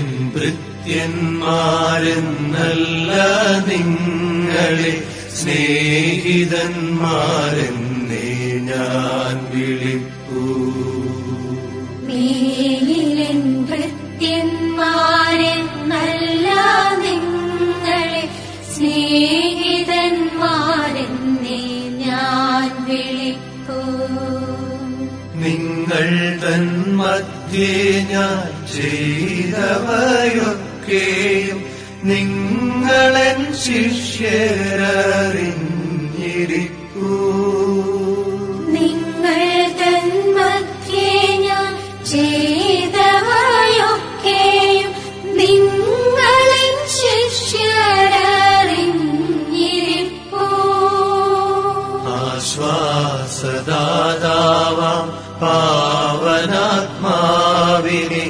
ഭൃത്യന്മാരെന്നല്ല നിങ്ങളെ സ്നേഹിതന്മാരെന്നേ ഞാൻ വിളിപ്പൂ മേലിലൻ ഭൃത്യന്മാരെന്നല്ല നിങ്ങളെ സ്നേഹിതന്മാരെന്നേ ഞാൻ വിളിപ്പൂ നിങ്ങൾ തൻ മധ്യേ ഞാൻ ചെയ്തവയൊക്കെയും നിങ്ങളൻ ശിഷ്യരറിഞ്ഞിരിക്കൂ നിങ്ങൾ തന്മധ്യേ ഞാൻ ചെയ്തവയൊക്കെയും നിങ്ങളിൽ ശിഷ്യരറിഞ്ഞിരിപ്പൂ ആശ്വാസദാതാവാം പാവനാത്മാവിനെ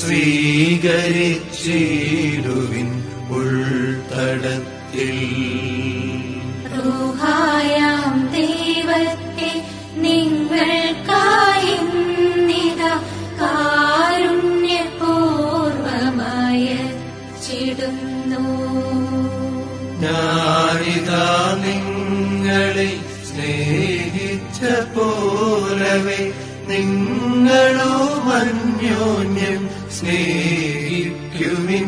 സ്വീകരിച്ചിടുവിൻ ഉൾത്തടത്തിൽ റൂഹായാം ദൈവത്തെ നിങ്ങൾക്കായി നിത കാരുണ്യപൂർവമായ ചിടുന്നു ഞാനിതാ നിങ്ങളെ സ്നേഹിച്ച പോലവേ നിങ്ങളും അന്യോന്യം സ്നേഹിക്കുവിൻ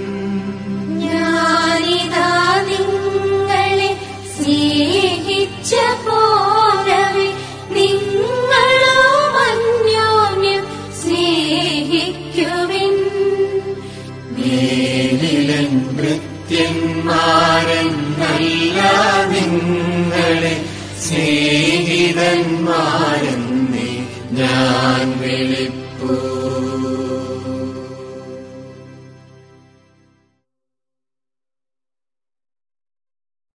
ഞാനിതാ നിങ്ങളെ സ്നേഹിച്ച പോലവേ നിങ്ങളും അന്യോന്യം സ്നേഹിക്കുവിൻ മേലിലൻ ഭൃത്യന്മാരെന്നല്ല നിങ്ങളെ സ്നേഹിതന്മാരെന്നേ ഞാൻ വിളിപ്പൂ